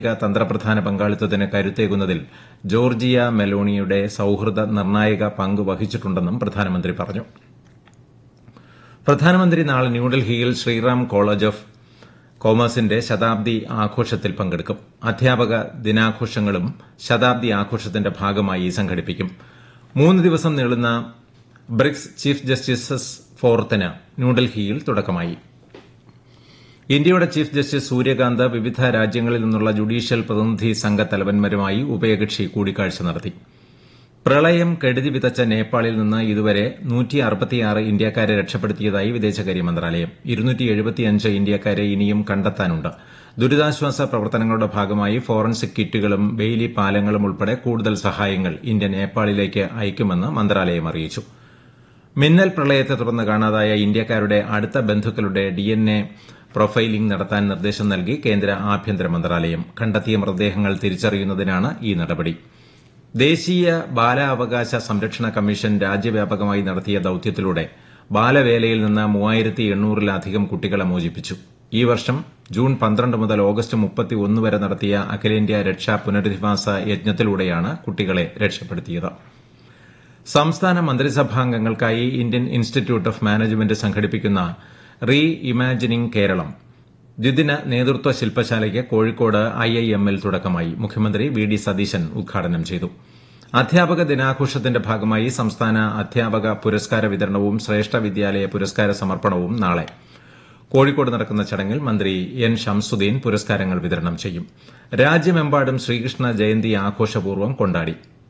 തന്ത്രപ്രധാന പങ്കാളിത്തത്തിന് കരുത്തേകുന്നതിൽ ജോർജിയ മെലോണിയുടെ സൌഹൃദ നിർണായക പങ്ക് വഹിച്ചിട്ടുണ്ടെന്നും പ്രധാനമന്ത്രി പറഞ്ഞു പ്രധാനമന്ത്രി നാളെ ന്യൂഡൽഹിയിൽ ശ്രീറാം കോളേജ് ഓഫ് കോമേഴ്സിന്റെ ശതാബ്ദി ആഘോഷത്തിൽ പങ്കെടുക്കും അധ്യാപക ദിനാഘോഷങ്ങളും ശതാബ്ദി ആഘോഷത്തിന്റെ ഭാഗമായി സംഘടിപ്പിക്കും മൂന്ന് ദിവസം നീളുന്ന ബ്രിക്സ് ചീഫ് ജസ്റ്റിസസ് ഫോറത്തിന് ന്യൂഡൽഹിയിൽ തുടക്കമായി ഇന്ത്യയുടെ ചീഫ് ജസ്റ്റിസ് സൂര്യകാന്ത് വിവിധ രാജ്യങ്ങളിൽ നിന്നുള്ള ജുഡീഷ്യൽ പ്രതിനിധി സംഘ തലവന്മാരുമായി ഉഭയകക്ഷി കൂടിക്കാഴ്ച നടത്തി പ്രളയം കെടുതി വിതച്ച നേപ്പാളിൽ നിന്ന് ഇതുവരെ ഇന്ത്യക്കാരെ രക്ഷപ്പെടുത്തിയതായി വിദേശകാര്യ മന്ത്രാലയം ഇന്ത്യക്കാരെ ഇനിയും കണ്ടെത്താനുണ്ട് ദുരിതാശ്വാസ പ്രവർത്തനങ്ങളുടെ ഭാഗമായി ഫോറൻസിക് കിറ്റുകളും ബെയിലി പാലങ്ങളും ഉൾപ്പെടെ കൂടുതൽ സഹായങ്ങൾ ഇന്ത്യ നേപ്പാളിലേക്ക് അയക്കുമെന്ന് മന്ത്രാലയം അറിയിച്ചു മിന്നൽ പ്രളയത്തെ തുടർന്ന് കാണാതായ ഇന്ത്യക്കാരുടെ അടുത്ത ബന്ധുക്കളുടെ ഡിഎൻഎ പ്രൊഫൈലിംഗ് നടത്താൻ നിർദ്ദേശം നൽകി കേന്ദ്ര ആഭ്യന്തര മന്ത്രാലയം കണ്ടെത്തിയ മൃതദേഹങ്ങൾ തിരിച്ചറിയുന്നതിനാണ് ഈ നടപടി ദേശീയ ബാലാവകാശ സംരക്ഷണ കമ്മീഷൻ രാജ്യവ്യാപകമായി നടത്തിയ ദൌത്യത്തിലൂടെ ബാലവേലയിൽ നിന്ന് മൂവായിരത്തി എണ്ണൂറിലധികം കുട്ടികളെ മോചിപ്പിച്ചു ഈ വർഷം ജൂൺ പന്ത്രണ്ട് മുതൽ ഓഗസ്റ്റ് മുപ്പത്തിയൊന്ന് വരെ നടത്തിയ അഖിലേന്ത്യാ രക്ഷാ പുനരധിവാസ യജ്ഞത്തിലൂടെയാണ് കുട്ടികളെ രക്ഷപ്പെടുത്തിയത് സംസ്ഥാന മന്ത്രിസഭാംഗങ്ങൾക്കായി ഇന്ത്യൻ ഇൻസ്റ്റിറ്റ്യൂട്ട് ഓഫ് മാനേജ്മെന്റ് സംഘടിപ്പിക്കുന്ന റീ ഇമാജിനിംഗ് കേരളം ദ്വിദിന നേതൃത്വ ശില്പശാലയ്ക്ക് കോഴിക്കോട് ഐഐഎമ്മിൽ തുടക്കമായി മുഖ്യമന്ത്രി വി ഡി സതീശൻ ഉദ്ഘാടനം ചെയ്തു അധ്യാപക ദിനാഘോഷത്തിന്റെ ഭാഗമായി സംസ്ഥാന അധ്യാപക പുരസ്കാര വിതരണവും ശ്രേഷ്ഠ വിദ്യാലയ പുരസ്കാര സമർപ്പണവും നാളെ കോഴിക്കോട് നടക്കുന്ന ചടങ്ങിൽ മന്ത്രി എൻ ഷംസുദ്ദീൻ പുരസ്കാരങ്ങൾ വിതരണം ചെയ്യും രാജ്യമെമ്പാടും ശ്രീകൃഷ്ണ ജയന്തി ആഘോഷപൂർവ്വം കൊണ്ടാടി